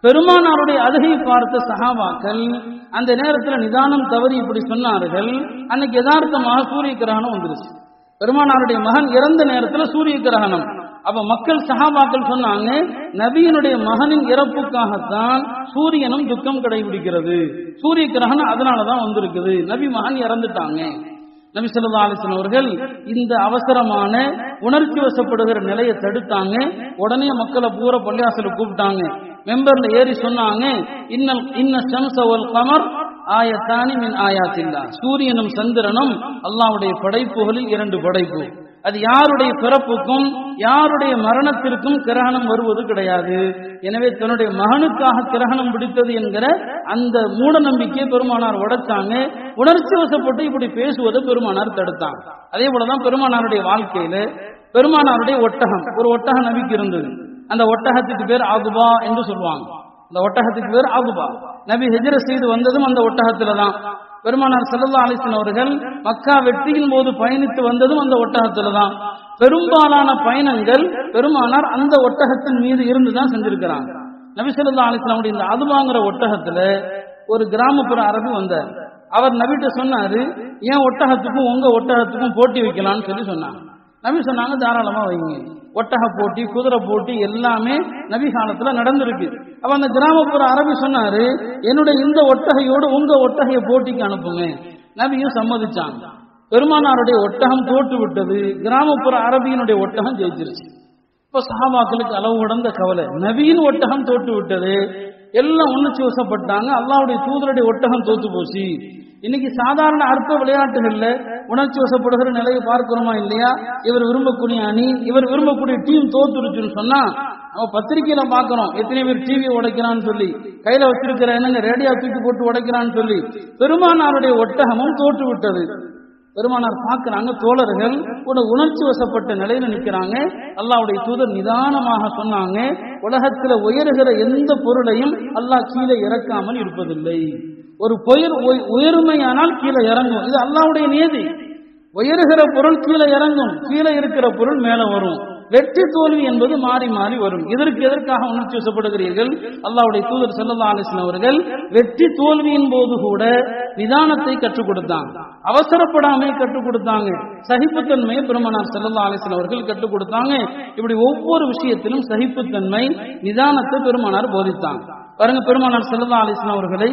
பெருமானாருடைய அழுகை பார்த்த சஹாபாக்கள் அந்த நேரத்தில் நிதானம் தவறி இப்படி சொன்னார்கள் அன்னைக்கு யதார்த்தமாக சூரிய கிரகணம் வந்துருச்சு பெருமானாருடைய மகன் இறந்த நேரத்தில் சூரிய கிரகணம் அப்ப மக்கள் சஹாபாக்கள் சொன்னாங்க நபியினுடைய மகனின் இறப்புக்காகத்தான் சூரியனும் துக்கம் கடைபிடிக்கிறது சூரிய கிரகணம் அதனாலதான் வந்திருக்குது நபி மகன் இறந்துட்டாங்க நபி சொல்லா அலிஸ்லாம் அவர்கள் இந்த அவசரமான உணர்ச்சி வசப்படுகிற நிலையை தடுத்தாங்க உடனே மக்களை பூரா பள்ளியாசல கூப்பிட்டாங்க மெம்பர்ல ஏறி சொன்னாங்க இன்னல் இன்ன ஷம்சவல் கமர் ஆயத்தானி மின் ஆயாத்தில்லா சூரியனும் சந்திரனும் அல்லாவுடைய படைப்புகளில் இரண்டு படைப்பு அது யாருடைய பிறப்புக்கும் யாருடைய மரணத்திற்கும் கிரகணம் வருவது கிடையாது எனவே தன்னுடைய மகனுக்காக கிரகணம் பிடித்தது என்கிற அந்த மூட நம்பிக்கையை பெருமானார் உடைச்சாங்க உணர்ச்சி வசப்பட்டு இப்படி பேசுவதை பெருமானார் தடுத்தாங்க அதே போலதான் பெருமானாருடைய வாழ்க்கையில பெருமானாருடைய ஒட்டகம் ஒரு ஒட்டக நபிக்கு இருந்தது அந்த ஒட்டகத்துக்கு பேர் ஆகுபா என்று சொல்லுவாங்க அந்த ஒட்டகத்துக்கு பேர் ஆகுபா நபி ஹெஜர செய்து வந்ததும் அந்த ஒட்டகத்துல தான் பெருமானார் செல்லல்லா அலிசன் அவர்கள் மக்கா வெற்றியின் போது பயணித்து வந்ததும் அந்த ஒட்டகத்துல தான் பெரும்பாலான பயணங்கள் பெருமானார் அந்த ஒட்டகத்தின் மீது இருந்து தான் செஞ்சிருக்கிறாங்க நபி சொல்லா அலிஸ்லாமுடைய இந்த அதுவாங்கிற ஒட்டகத்துல ஒரு கிராமப்புற அரபி வந்தார் அவர் நபிட்ட சொன்னாரு ஏன் ஒட்டகத்துக்கும் உங்க ஒட்டகத்துக்கும் போட்டி வைக்கலாம்னு சொல்லி சொன்னாங்க நபி சொன்னாங்க தாராளமா வைங்க ஒட்டக போட்டி குதிரை போட்டி எல்லாமே நபி காலத்துல நடந்திருக்கு அப்ப அந்த கிராமப்புற அரபி சொன்னாரு என்னுடைய இந்த ஒட்டகையோடு உங்க ஒட்டகைய போட்டிக்கு அனுப்புங்க நபியும் சம்மதிச்சாங்க பெருமானாருடைய ஒட்டகம் தோட்டு விட்டது கிராமப்புற அரபியினுடைய ஒட்டகம் ஜெயிச்சிருச்சு இப்ப சஹாபாக்களுக்கு அளவு கடந்த கவலை நவீன ஒட்டகம் தோட்டு விட்டது எல்லாம் உணர்ச்சி வசப்பட்டாங்க அல்லாவுடைய தூதருடைய ஒட்டகம் தோத்து போச்சு இன்னைக்கு சாதாரண அற்ப விளையாட்டுகள்ல உணர்ச்சி வசப்படுகிற நிலையை பார்க்கிறோமா இல்லையா இவர் விரும்பக்கூடிய அணி இவர் விரும்பக்கூடிய டீம் தோத்துருச்சுன்னு சொன்னா நம்ம பத்திரிகையில பாக்குறோம் எத்தனை பேர் டிவி உடைக்கிறான்னு சொல்லி கையில வச்சிருக்கிற என்னங்க ரேடியோ தூக்கி போட்டு உடைக்கிறான்னு சொல்லி பெருமானாருடைய ஒட்டகமும் தோற்று விட்டது பெருமானார் பார்க்கிறாங்க தோழர்கள் கூட உணர்ச்சி வசப்பட்ட நிலையில நிக்கிறாங்க அல்லாவுடைய தூதர் நிதானமாக சொன்னாங்க உலகத்துல உயர்கிற எந்த பொருளையும் அல்லாஹ் கீழே இறக்காமல் இருப்பதில்லை ஒரு பொயர் உயர்மையானால் கீழே இறங்கும் இது அல்லாவுடைய நியதி உயர்கிற பொருள் கீழே இறங்கும் கீழே இருக்கிற பொருள் மேல வரும் வெற்றி தோல்வி என்பது மாறி மாறி வரும் இதற்கு எதற்காக உணர்ச்சி வசப்படுகிறீர்கள் அல்லாவுடைய தூதர் செல்லல்லா அலிஸ்லாம் அவர்கள் வெற்றி தோல்வியின் போது கூட நிதானத்தை கற்றுக் கொடுத்தாங்க அவசரப்படாமை கற்றுக் கொடுத்தாங்க சகிப்புத்தன்மையை பெருமனார் செல்லல்லா அலிஸ்லாம் அவர்கள் கற்றுக் கொடுத்தாங்க இப்படி ஒவ்வொரு விஷயத்திலும் சகிப்புத்தன்மை நிதானத்தை பெருமானார் போதித்தாங்க பாருங்க பெருமானார் செல்லல்லா அலிஸ்லாம் அவர்களை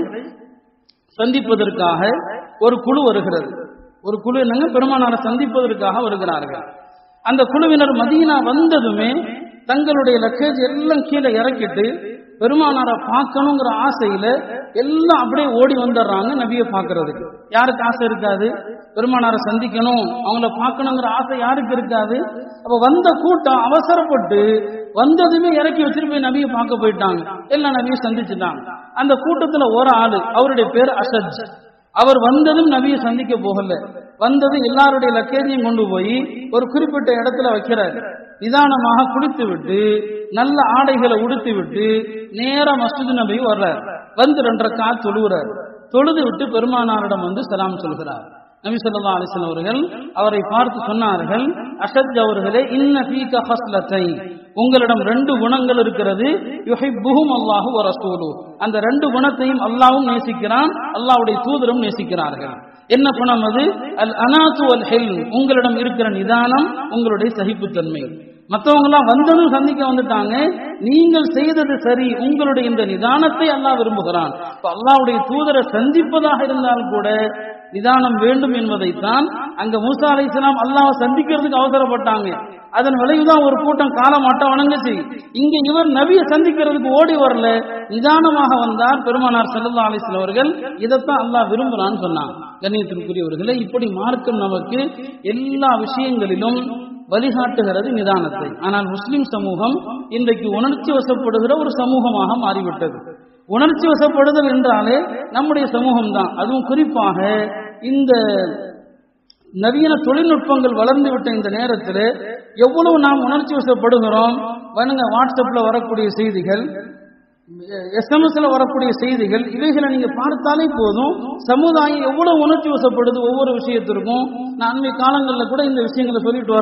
சந்திப்பதற்காக ஒரு குழு வருகிறது ஒரு குழு என்னங்க பெருமானாரை சந்திப்பதற்காக வருகிறார்கள் அந்த குழுவினர் மதீனா வந்ததுமே தங்களுடைய லக்கேஜ் எல்லாம் கீழே இறக்கிட்டு பெருமானாரை பார்க்கணுங்கிற ஆசையில எல்லாம் அப்படியே ஓடி வந்துடுறாங்க நபியை பார்க்கறதுக்கு யாருக்கு ஆசை இருக்காது பெருமானாரை சந்திக்கணும் அவங்கள பார்க்கணுங்கிற ஆசை யாருக்கு இருக்காது அப்ப வந்த கூட்டம் அவசரப்பட்டு வந்ததுமே இறக்கி வச்சுட்டு போய் நபியை பார்க்க போயிட்டாங்க எல்லா நபியும் சந்திச்சுட்டாங்க அந்த கூட்டத்துல ஒரு ஆளு அவருடைய பேர் அசத் அவர் வந்ததும் நபியை சந்திக்க போகல வந்தது எல்லாருடைய லக்கேஜையும் கொண்டு போய் ஒரு குறிப்பிட்ட இடத்துல வைக்கிறார் நிதானமாக குளித்து விட்டு நல்ல ஆடைகளை உடுத்தி விட்டு நேரா மஸ்ஜித் நபி வர்றார் வந்து ரெண்டரை கா தொழுகிறார் தொழுது விட்டு பெருமானாரிடம் வந்து சலாம் சொல்கிறார் நபி சொல்லா அலிசன் அவர்கள் அவரை பார்த்து சொன்னார்கள் அஷத் அவர்களே இன்ன பீக ஹஸ்லத்தை உங்களிடம் ரெண்டு குணங்கள் இருக்கிறது யுஹிப்புஹும் அல்லாஹு வ ரசூலு அந்த ரெண்டு குணத்தையும் அல்லாஹ்வும் நேசிக்கிறான் அல்லாஹ்வுடைய தூதரும் நேசிக்கிறார்கள் என்ன குணம் அது அல் அனாத்து அல் ஹெல் உங்களிடம் இருக்கிற நிதானம் உங்களுடைய சகிப்புத்தன்மை மற்றவங்க எல்லாம் வந்ததும் சந்திக்க வந்துட்டாங்க நீங்கள் செய்தது சரி உங்களுடைய இந்த நிதானத்தை அல்லாஹ் விரும்புகிறான் இப்ப அல்லாஹ்வுடைய தூதரை சந்திப்பதாக இருந்தால் கூட நிதானம் வேண்டும் என்பதைத்தான் அங்க மூசா அலை இஸ்லாம் அல்லாஹ் சந்திக்கிறதுக்கு அவசரப்பட்டாங்க அதன் விளைவுதான் ஒரு கூட்டம் காலமாட்ட வணங்குச்சு இங்க இவர் நபியை சந்திக்கிறதுக்கு ஓடி வரல நிதானமாக வந்தார் பெருமானார் செல்லல்லா அலிஸ்லாம் அவர்கள் இதைத்தான் அல்லாஹ் விரும்புறான்னு சொன்னாங்க கண்ணியத்திற்குரியவர்களே இப்படி மார்க்கம் நமக்கு எல்லா விஷயங்களிலும் வழிகாட்டுகிறது நிதானத்தை ஆனால் முஸ்லிம் சமூகம் இன்றைக்கு உணர்ச்சி வசப்படுகிற ஒரு சமூகமாக மாறிவிட்டது உணர்ச்சி வசப்படுதல் என்றாலே நம்முடைய சமூகம் தான் அதுவும் குறிப்பாக இந்த நவீன தொழில்நுட்பங்கள் வளர்ந்து விட்ட இந்த நேரத்தில் எவ்வளவு நாம் உணர்ச்சி வசப்படுகிறோம் வனுங்க வாட்ஸ்அப்ல வரக்கூடிய செய்திகள் எஸ்எம்எஸ்ல வரக்கூடிய செய்திகள் இவைகளை நீங்க பார்த்தாலே போதும் சமுதாயம் எவ்வளவு உணர்ச்சி வசப்படுது ஒவ்வொரு விஷயத்திற்கும் நான் அண்மை காலங்களில் கூட இந்த விஷயங்களை சொல்லிட்டு வர்றேன்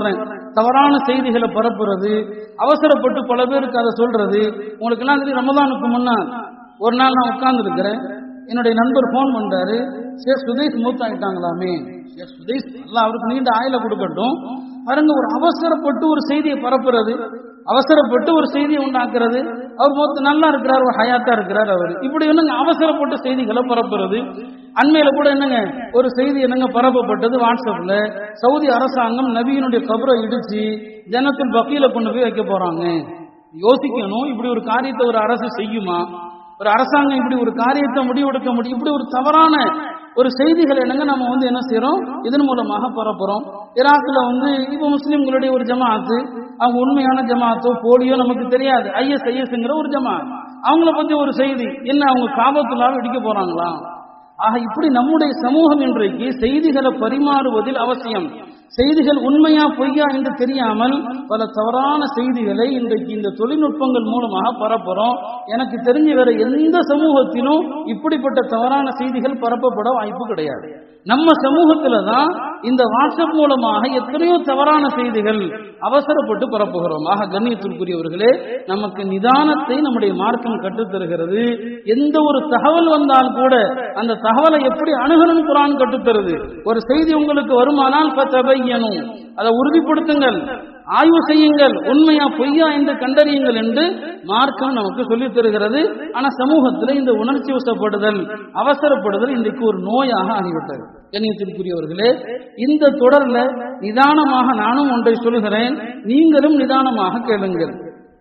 தவறான செய்திகளை பரப்புறது அவசரப்பட்டு பல பேருக்கு அதை சொல்றது உங்களுக்கு எல்லாம் தெரியும் ரமதானுக்கு முன்னால் ஒரு நாள் நான் உட்கார்ந்து இருக்கிறேன் என்னுடைய நண்பர் ஃபோன் பண்றாரு ஷேக் சுதேஷ் மூத்தாயிட்டாங்களாமே ஷேக் சுதேஷ் எல்லாம் அவருக்கு நீண்ட ஆயில கொடுக்கட்டும் பாருங்க ஒரு அவசரப்பட்டு ஒரு செய்தியை பரப்புறது அவசரப்பட்டு ஒரு செய்தியை உண்டாக்குறது அவர் மொத்த நல்லா இருக்கிறார் ஒரு ஹயாத்தா இருக்கிறார் அவர் இப்படி என்னங்க அவசரப்பட்டு செய்திகளை பரப்புறது அண்மையில கூட என்னங்க ஒரு செய்தி என்னங்க பரப்பப்பட்டது வாட்ஸ்அப்ல சவுதி அரசாங்கம் நபியினுடைய கபரை இடிச்சு ஜனத்தில் பக்கியில கொண்டு போய் வைக்க போறாங்க யோசிக்கணும் இப்படி ஒரு காரியத்தை ஒரு அரசு செய்யுமா ஒரு அரசாங்கம் இப்படி ஒரு காரியத்தை முடிவெடுக்க முடியும் இப்படி ஒரு தவறான ஒரு செய்திகள் என்னங்க நம்ம வந்து என்ன செய்யறோம் இதன் மூலமாக பரப்புறோம் ஈராக்ல வந்து இப்ப முஸ்லிம்களுடைய ஒரு ஜமாத்து அவங்க உண்மையான ஜமாத்தோ போலியோ நமக்கு தெரியாது ஐஎஸ் ஐஎஸ்ங்கிற ஒரு ஜமாத் அவங்கள பத்தி ஒரு செய்தி என்ன அவங்க காபத்துலாவை இடிக்க போறாங்களா ஆக இப்படி நம்முடைய சமூகம் இன்றைக்கு செய்திகளை பரிமாறுவதில் அவசியம் செய்திகள் உண்மையா பொய்யா என்று தெரியாமல் பல தவறான செய்திகளை இன்றைக்கு இந்த தொழில்நுட்பங்கள் மூலமாக பரப்புறோம் எனக்கு தெரிஞ்ச வேற எந்த சமூகத்திலும் இப்படிப்பட்ட தவறான செய்திகள் பரப்பப்பட வாய்ப்பு கிடையாது நம்ம சமூகத்துல தான் இந்த வாட்ஸ்அப் மூலமாக எத்தனையோ தவறான செய்திகள் அவசரப்பட்டு பரப்புகிறோம் ஆக கண்ணியத்திற்குரியவர்களே நமக்கு நிதானத்தை நம்முடைய மார்க்கம் கற்றுத்தருகிறது எந்த ஒரு தகவல் வந்தால் கூட அந்த தகவலை எப்படி அணுகணும் குரான் கற்றுத்தருது ஒரு செய்தி உங்களுக்கு வருமானால் பத்தபையனும் அதை உறுதிப்படுத்துங்கள் ஆய்வு செய்யுங்கள் உண்மையா பொய்யா என்று கண்டறியுங்கள் என்று மார்க்கம் நமக்கு சொல்லித் தருகிறது ஆனா சமூகத்தில் இந்த உணர்ச்சி வசப்படுதல் அவசரப்படுதல் இன்றைக்கு ஒரு நோயாக ஆகிவிட்டது கண்ணியத்திற்குரியவர்களே இந்த தொடர்ல நிதானமாக நானும் ஒன்றை சொல்லுகிறேன் நீங்களும் நிதானமாக கேளுங்கள்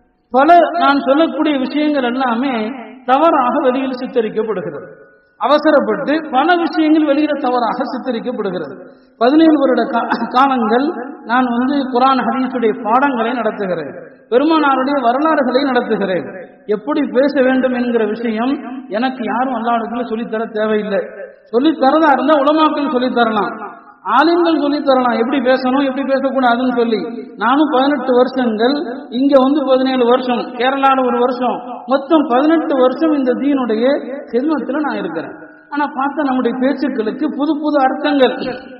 பல நான் சொல்லக்கூடிய விஷயங்கள் எல்லாமே தவறாக வெளியில் சித்தரிக்கப்படுகிறது அவசரப்பட்டு பல விஷயங்கள் வெளியில தவறாக சித்தரிக்கப்படுகிறது பதினேழு வருட காலங்கள் நான் வந்து குரான் ஹதீஸுடைய பாடங்களை நடத்துகிறேன் பெருமானாருடைய வரலாறுகளை நடத்துகிறேன் எப்படி பேச வேண்டும் என்கிற விஷயம் எனக்கு யாரும் அல்லாடுக்குள்ள சொல்லித்தர தேவையில்லை சொல்லி தரதா இருந்தா உலமாக்கள் சொல்லி தரலாம் ஆளுங்கள் சொல்லி தரலாம் எப்படி பேசணும் எப்படி பேசக்கூடாதுன்னு சொல்லி நானும் பதினெட்டு வருஷங்கள் இங்க வந்து பதினேழு வருஷம் கேரளால ஒரு வருஷம் மொத்தம் பதினெட்டு வருஷம் இந்த தீனுடைய செல்வத்துல நான் இருக்கிறேன் ஆனா பார்த்தா நம்முடைய பேச்சுக்களுக்கு புது புது அர்த்தங்கள்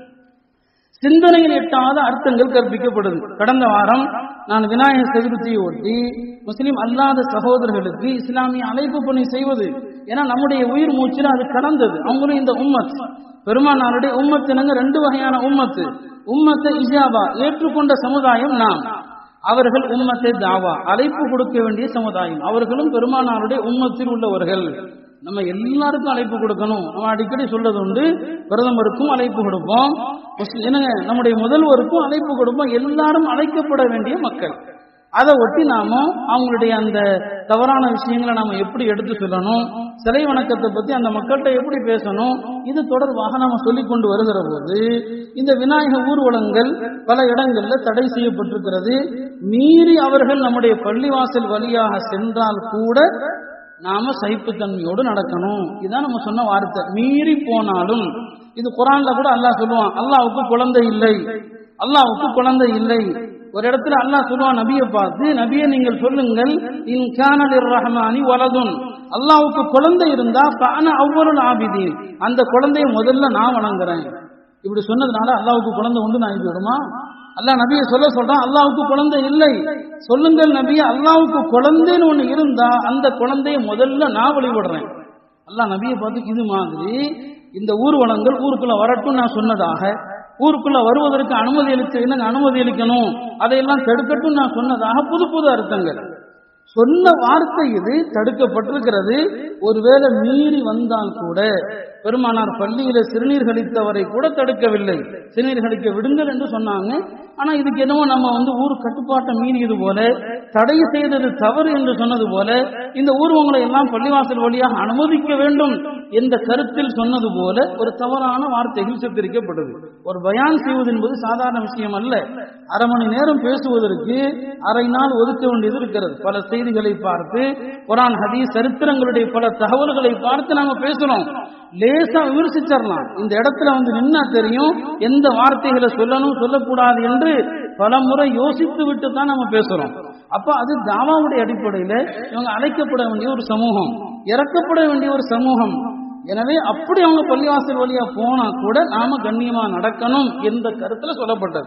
சிந்தனையில் எட்டாத அர்த்தங்கள் கற்பிக்கப்படுது கடந்த வாரம் நான் விநாயகர் சதுர்த்தியை ஒட்டி முஸ்லிம் அல்லாத சகோதரர்களுக்கு இஸ்லாமிய அழைப்பு பணி செய்வது ஏன்னா நம்முடைய உயிர் மூச்சில் அது கடந்தது அவங்களும் இந்த உம்மத் பெருமானாருடைய உம்மத்தினங்க ரெண்டு வகையான உம்மத்து உம்மத்தை இஜாபா ஏற்றுக்கொண்ட சமுதாயம் நாம் அவர்கள் உம்மத்தை தாவா அழைப்பு கொடுக்க வேண்டிய சமுதாயம் அவர்களும் பெருமானாருடைய உம்மத்தில் உள்ளவர்கள் நம்ம எல்லாருக்கும் அழைப்பு கொடுக்கணும் நம்ம அடிக்கடி சொல்றது உண்டு பிரதமருக்கும் அழைப்பு கொடுப்போம் என்னங்க நம்முடைய முதல்வருக்கும் அழைப்பு கொடுப்போம் எல்லாரும் அழைக்கப்பட வேண்டிய மக்கள் அதை ஒட்டி நாம அவங்களுடைய அந்த தவறான விஷயங்களை நாம எப்படி எடுத்து சொல்லணும் சிலை வணக்கத்தை பத்தி அந்த மக்கள்கிட்ட எப்படி பேசணும் இது தொடர்பாக நாம சொல்லிக் கொண்டு வருகிற போது இந்த விநாயக ஊர்வலங்கள் பல இடங்கள்ல தடை செய்யப்பட்டிருக்கிறது மீறி அவர்கள் நம்முடைய பள்ளிவாசல் வழியாக சென்றால் கூட நாம சகிப்புத்தன்மையோடு நடக்கணும் இதான் நம்ம சொன்ன வார்த்தை மீறி போனாலும் இது குரான்ல கூட அல்லாஹ் சொல்லுவான் அல்லாவுக்கு குழந்தை இல்லை அல்லாவுக்கு குழந்தை இல்லை ஒரு இடத்துல அல்லாஹ் சொல்லுவான் நபியை பார்த்து நபியை நீங்கள் சொல்லுங்கள் இன் கானலிர் ரஹ்மானி வலதுன் அல்லாவுக்கு குழந்தை இருந்தா பான அவ்வொரு ஆபிதீன் அந்த குழந்தைய முதல்ல நான் வணங்குறேன் இப்படி சொன்னதுனால அல்லாவுக்கு குழந்தை உண்டு நான் விடுமா அல்லாஹ் நபியை சொல்ல சொல்றான் அல்லாவுக்கு குழந்தை இல்லை சொல்லுங்கள் நபியை அல்லாவுக்கு குழந்தைன்னு ஒண்ணு இருந்தா அந்த குழந்தைய முதல்ல நான் வழிபடுறேன் அல்லாஹ் நபியை பார்த்து இது மாதிரி இந்த ஊர்வலங்கள் ஊருக்குள்ள வரட்டும் நான் சொன்னதாக ஊருக்குள்ள வருவதற்கு அனுமதி அளித்து என்னங்க அனுமதி அளிக்கணும் அதையெல்லாம் தடுக்கட்டும் நான் சொன்னதாக புது புது அர்த்தங்கள் சொன்ன வார்த்தை இது தடுக்கப்பட்டிருக்கிறது ஒருவேளை மீறி வந்தால் கூட பெருமானார் பள்ளியில சிறுநீர் கழித்தவரை கூட தடுக்கவில்லை சிறுநீர் கழிக்க விடுங்கள் என்று சொன்னாங்க ஆனா இதுக்கு என்னவோ நம்ம வந்து ஊர் கட்டுப்பாட்டை மீறியது போல தடை செய்தது தவறு என்று சொன்னது போல இந்த ஊர்வங்களை எல்லாம் பள்ளிவாசல் வழியாக அனுமதிக்க வேண்டும் என்ற கருத்தில் சொன்னது போல ஒரு தவறான வார்த்தைகள் சித்தரிக்கப்படுது ஒரு பயான் செய்வது என்பது சாதாரண விஷயம் அல்ல அரை மணி நேரம் பேசுவதற்கு அரை நாள் ஒதுக்க வேண்டியது இருக்கிறது பல செய்திகளை பார்த்து குரான் ஹதீஸ் சரித்திரங்களுடைய பல தகவல்களை பார்த்து நாம பேசுறோம் லேசா விமர்சிச்சிடலாம் இந்த இடத்துல வந்து நின்னா தெரியும் எந்த வார்த்தைகளை சொல்லணும் சொல்லக்கூடாது என்று பல முறை யோசித்து விட்டு தான் நம்ம பேசுறோம் அப்ப அது தாவாவுடைய அடிப்படையில இவங்க அழைக்கப்பட வேண்டிய ஒரு சமூகம் இறக்கப்பட வேண்டிய ஒரு சமூகம் எனவே அப்படி அவங்க பள்ளிவாசல் வழியா போனா கூட நாம கண்ணியமா நடக்கணும் என்ற கருத்துல சொல்லப்பட்டது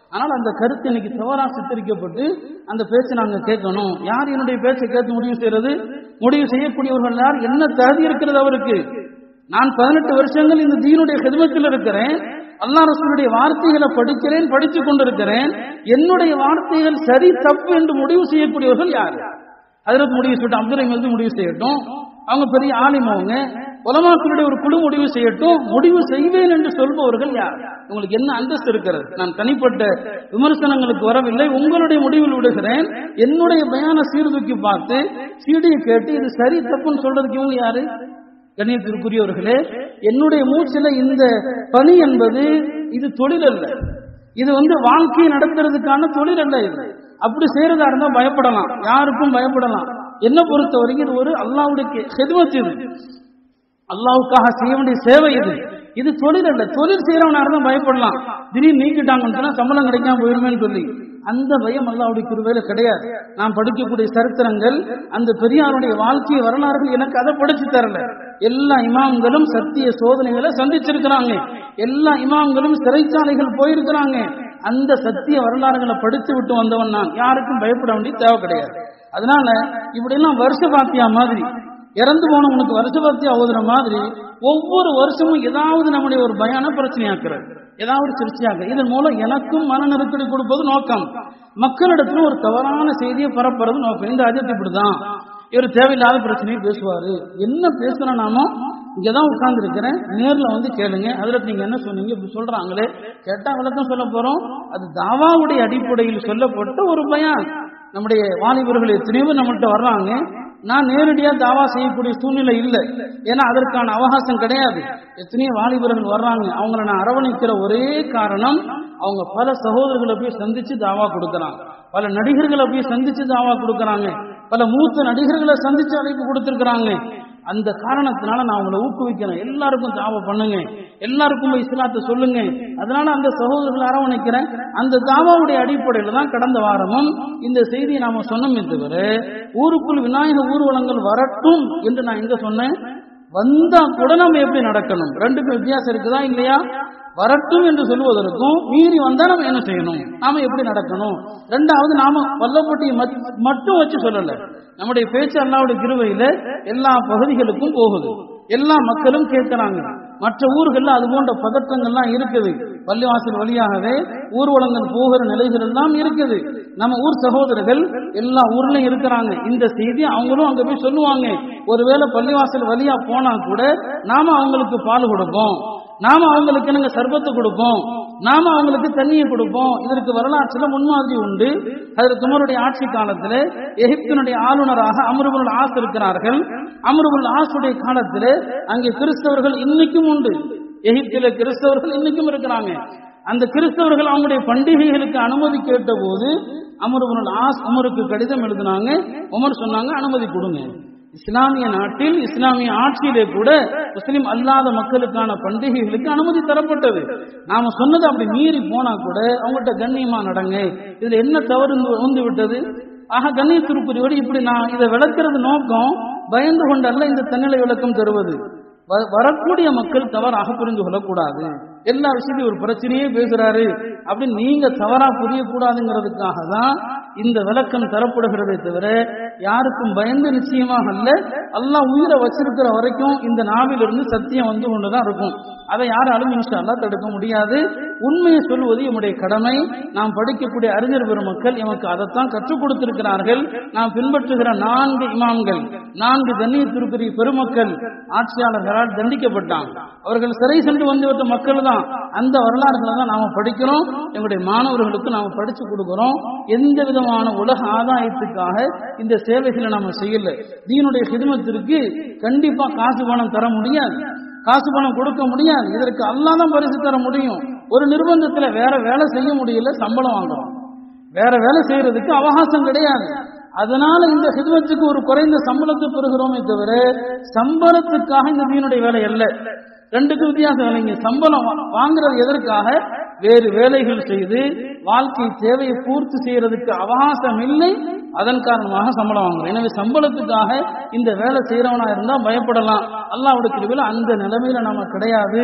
ஆனால் அந்த கருத்து இன்னைக்கு தவறா சித்தரிக்கப்பட்டு அந்த பேச்சை நாங்க கேட்கணும் யார் என்னுடைய பேச்சை கேட்டு முடிவு செய்யறது முடிவு செய்யக்கூடியவர்கள் யார் என்ன தகுதி இருக்கிறது அவருக்கு நான் பதினெட்டு வருஷங்கள் இந்த தீனுடைய ஹிதமத்தில் இருக்கிறேன் அல்லா ரசூலுடைய வார்த்தைகளை படிக்கிறேன் படித்துக் கொண்டிருக்கிறேன் என்னுடைய வார்த்தைகள் சரி தப்பு என்று முடிவு செய்யக்கூடியவர்கள் யார் அதில் முடிவு செய்யட்டும் அப்துல் ரஹீம் முடிவு செய்யட்டும் அவங்க பெரிய ஆலிம் அவங்க உலமாக்களுடைய ஒரு குழு முடிவு செய்யட்டும் முடிவு செய்வேன் என்று சொல்பவர்கள் யார் உங்களுக்கு என்ன அந்தஸ்து இருக்கிறது நான் தனிப்பட்ட விமர்சனங்களுக்கு வரவில்லை உங்களுடைய முடிவில் விடுகிறேன் என்னுடைய பயான சீர்தூக்கி பார்த்து சீடியை கேட்டு இது சரி தப்புன்னு சொல்றதுக்கு இவங்க யாரு கண்ணியத்திற்குரியவர்களே என்னுடைய மூச்சில இந்த பணி என்பது இது தொழில் அல்ல இது வந்து வாழ்க்கையை நடத்துறதுக்கான தொழில் அல்ல இது அப்படி செய்யறதா இருந்தா பயப்படலாம் யாருக்கும் பயப்படலாம் என்ன பொறுத்த வரைக்கும் இது ஒரு அல்லாவுடைய ஹெதுமத் இது அல்லாவுக்காக செய்ய வேண்டிய சேவை இது இது தொழில் அல்ல தொழில் செய்யறவனா இருந்தா பயப்படலாம் திடீர்னு நீக்கிட்டாங்கன்னு சொன்னா சம்பளம் கிடைக்காம போயிருமேன்னு சொல்லி அந்த பயம் அல்லாவுடைய கிருபையில கிடையாது நான் படிக்கக்கூடிய சரித்திரங்கள் அந்த பெரியாருடைய வாழ்க்கை வரலாறுகள் எனக்கு அதை படிச்சு தரல எல்லா இமாம்களும் சத்திய சோதனைகளை சந்திச்சிருக்கிறாங்க எல்லா இமாம்களும் சிறைச்சாலைகள் போயிருக்கிறாங்க அந்த சத்திய வரலாறுகளை படித்து விட்டு வந்தவன் நான் யாருக்கும் பயப்பட வேண்டிய தேவை கிடையாது அதனால இப்படி எல்லாம் வருஷ பாத்தியா மாதிரி இறந்து போனவனுக்கு வருஷ பாத்தியா ஓதுற மாதிரி ஒவ்வொரு வருஷமும் ஏதாவது நம்முடைய ஒரு பயான பிரச்சனையாக்குறது ஏதாவது சிகிச்சையாக இதன் மூலம் எனக்கும் மன நெருக்கடி கொடுப்பது நோக்கம் மக்களிடத்துல ஒரு தவறான செய்தியை பரப்புறது நோக்கம் இந்த அஜத் இப்படிதான் இவர் தேவையில்லாத பிரச்சனையை பேசுவாரு என்ன பேசுறோம் நாமோ இங்கதான் உட்கார்ந்து இருக்கிறேன் நேர்ல வந்து கேளுங்க அதுல நீங்க என்ன சொன்னீங்க இப்படி சொல்றாங்களே கேட்டா விளக்கம் சொல்ல போறோம் அது தாவாவுடைய அடிப்படையில் சொல்லப்பட்ட ஒரு பயான் நம்முடைய வாலிபர்கள் எத்தனையோ நம்மள்கிட்ட வர்றாங்க நான் நேரடியா தாவா செய்யக்கூடிய சூழ்நிலை இல்லை ஏன்னா அதற்கான அவகாசம் கிடையாது எத்தனையோ வாலிபர்கள் வர்றாங்க அவங்கள நான் அரவணைக்கிற ஒரே காரணம் அவங்க பல சகோதரர்களை போய் சந்திச்சு தாவா கொடுக்கறாங்க பல நடிகர்களை போய் சந்திச்சு தாவா கொடுக்கறாங்க பல மூத்த நடிகர்களை சந்திச்சு அழைப்பு கொடுத்திருக்கிறாங்க அந்த காரணத்தினால நான் அவங்களை ஊக்குவிக்கிறேன் எல்லாருக்கும் தாவா பண்ணுங்க எல்லாருக்கும் போய் இஸ்லாத்தை சொல்லுங்க அதனால அந்த சகோதரர்களை அரவணைக்கிறேன் அந்த தாவாவுடைய அடிப்படையில தான் கடந்த வாரமும் இந்த செய்தியை நாம சொன்னோமே தவிர ஊருக்குள் விநாயக ஊர்வலங்கள் வரட்டும் என்று நான் எங்க சொன்னேன் வந்தா கூட நம்ம எப்படி நடக்கணும் ரெண்டுக்கும் வித்தியாசம் இருக்குதா இல்லையா வரட்டும் என்று சொல்வதற்கும் மீறி வந்தா நம்ம என்ன செய்யணும் நாம எப்படி நடக்கணும் ரெண்டாவது நாம வல்லப்பட்டியை மட்டும் வச்சு சொல்லல நம்முடைய பேச்சு அல்லாவுடைய கிருவையில எல்லா பகுதிகளுக்கும் போகுது எல்லா மக்களும் கேட்கிறாங்க மற்ற ஊர்கள்ல அது போன்ற பதற்றங்கள்லாம் இருக்குது பள்ளிவாசல் வழியாகவே ஊர்வலங்கள் போகிற நிலைகள் எல்லாம் இருக்குது நம்ம ஊர் சகோதரர்கள் எல்லா ஊர்லயும் இருக்கிறாங்க இந்த செய்தி அவங்களும் அங்க போய் சொல்லுவாங்க ஒருவேளை பள்ளிவாசல் வழியா போனா கூட நாம அவங்களுக்கு பால் கொடுப்போம் நாம அவங்களுக்கு என்னங்க சர்பத்து கொடுப்போம் நாம அவங்களுக்கு தண்ணியை கொடுப்போம் இதற்கு வரலாற்றுல முன்மாதிரி உண்டு அதில் துமருடைய ஆட்சி காலத்துல எகிப்தினுடைய ஆளுநராக அமருபுல் ஆஸ் இருக்கிறார்கள் அமருபுல் ஆசுடைய காலத்துல அங்கே கிறிஸ்தவர்கள் இன்னைக்கும் உண்டு எகிப்தில கிறிஸ்தவர்கள் இன்னைக்கும் இருக்கிறாங்க அந்த கிறிஸ்தவர்கள் அவங்களுடைய பண்டிகைகளுக்கு அனுமதி கேட்ட போது அமருபுல் ஆஸ் உமருக்கு கடிதம் எழுதினாங்க உமர் சொன்னாங்க அனுமதி கொடுங்க இஸ்லாமிய நாட்டில் இஸ்லாமிய ஆட்சியிலே கூட முஸ்லிம் அல்லாத மக்களுக்கான பண்டிகைகளுக்கு அனுமதி தரப்பட்டது நாம சொன்னது அப்படி மீறி போனா கூட அவங்கள்ட்ட கண்ணியமா நடங்க இதுல என்ன தவறு வந்து விட்டது ஆக கண்ணியத்திற்குரியவர் இப்படி நான் இதை விளக்குறது நோக்கம் பயந்து கொண்டல்ல இந்த தன்னிலை விளக்கம் தருவது வரக்கூடிய மக்கள் தவறாக புரிந்து கொள்ளக்கூடாது எல்லா விஷயத்தையும் ஒரு பிரச்சனையே பேசுறாரு அப்படின்னு நீங்க தவறா புரியக்கூடாதுங்கிறதுக்காக தான் இந்த விளக்கம் தரப்படுகிறதே தவிர யாருக்கும் பயந்து நிச்சயமாக அல்ல எல்லாம் உயிரை வச்சிருக்கிற வரைக்கும் இந்த நாவிலிருந்து சத்தியம் வந்து கொண்டுதான் இருக்கும் அதை யாராலும் இன்ஷால்லா தடுக்க முடியாது உண்மையை சொல்வது நம்முடைய கடமை நாம் படிக்கக்கூடிய அறிஞர் பெருமக்கள் எமக்கு அதைத்தான் கற்றுக் கொடுத்திருக்கிறார்கள் நாம் பின்பற்றுகிற நான்கு இமாம்கள் நான்கு கண்ணியத்திற்குரிய பெருமக்கள் ஆட்சியாளர்களால் தண்டிக்கப்பட்டாங்க அவர்கள் சிறை சென்று வந்துவிட்ட மக்கள் தான் அந்த வரலாறுகளை தான் நாம படிக்கிறோம் எங்களுடைய மாணவர்களுக்கு நாம படிச்சு கொடுக்கிறோம் எந்த விதமான உலக ஆதாயத்துக்காக இந்த சேவைகளை நாம செய்யல தீனுடைய சிறுமத்திற்கு கண்டிப்பா காசு பணம் தர முடியாது காசு பணம் கொடுக்க முடியாது இதற்கு அல்லாதான் பரிசு தர முடியும் ஒரு நிர்பந்தத்துல வேற வேலை செய்ய முடியல சம்பளம் வாங்குறோம் வேற வேலை செய்யறதுக்கு அவகாசம் கிடையாது அதனால இந்த ஹிதமத்துக்கு ஒரு குறைந்த சம்பளத்தை பெறுகிறோமே தவிர சம்பளத்துக்காக இந்த மீனுடைய வேலை அல்ல ரெண்டுக்கு வித்தியாசம் இல்லைங்க சம்பளம் வாங்குறது எதற்காக வேறு வேலைகள் செய்து வாழ்க்கை தேவையை பூர்த்தி செய்யறதுக்கு அவகாசம் இல்லை அதன் காரணமாக சம்பளம் வாங்குறோம் எனவே சம்பளத்துக்காக இந்த வேலை செய்யறவனா இருந்தா பயப்படலாம் அல்லாவுடைய கிருவில அந்த நிலைமையில நாம கிடையாது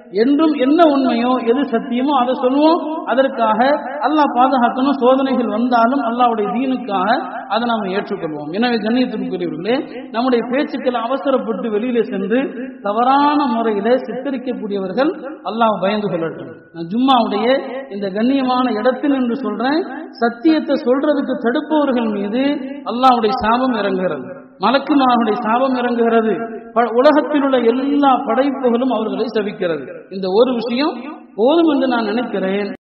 என்றும் என்ன உண்மையோ எது சத்தியமோ அதை சொல்லுவோம் அதற்காக அல்லாஹ் பாதுகாக்கணும் சோதனைகள் வந்தாலும் அல்லாஹ்வுடைய தீனுக்காக அதை நாம் ஏற்றுக்கொள்வோம் எனவே கண்ணியத்திற்குரியவர்களே நம்முடைய பேச்சுக்களை அவசரப்பட்டு வெளியிலே சென்று தவறான முறையிலே சித்தரிக்கக்கூடியவர்கள் அல்லாஹ் பயந்து கொள்ளட்டும் நான் ஜும்மாவுடைய இந்த கண்ணியமான இடத்தில் என்று சொல்றேன் சத்தியத்தை சொல்றதுக்கு தடுப்பவர்கள் மீது அல்லாஹ்வுடைய சாபம் இறங்குகிறது மலக்குமாருடைய சாபம் இறங்குகிறது ப- உலகத்தில் உள்ள எல்லா படைப்புகளும் அவர்களை சபிக்கிறது இந்த ஒரு விஷயம் போதும் என்று நான் நினைக்கிறேன்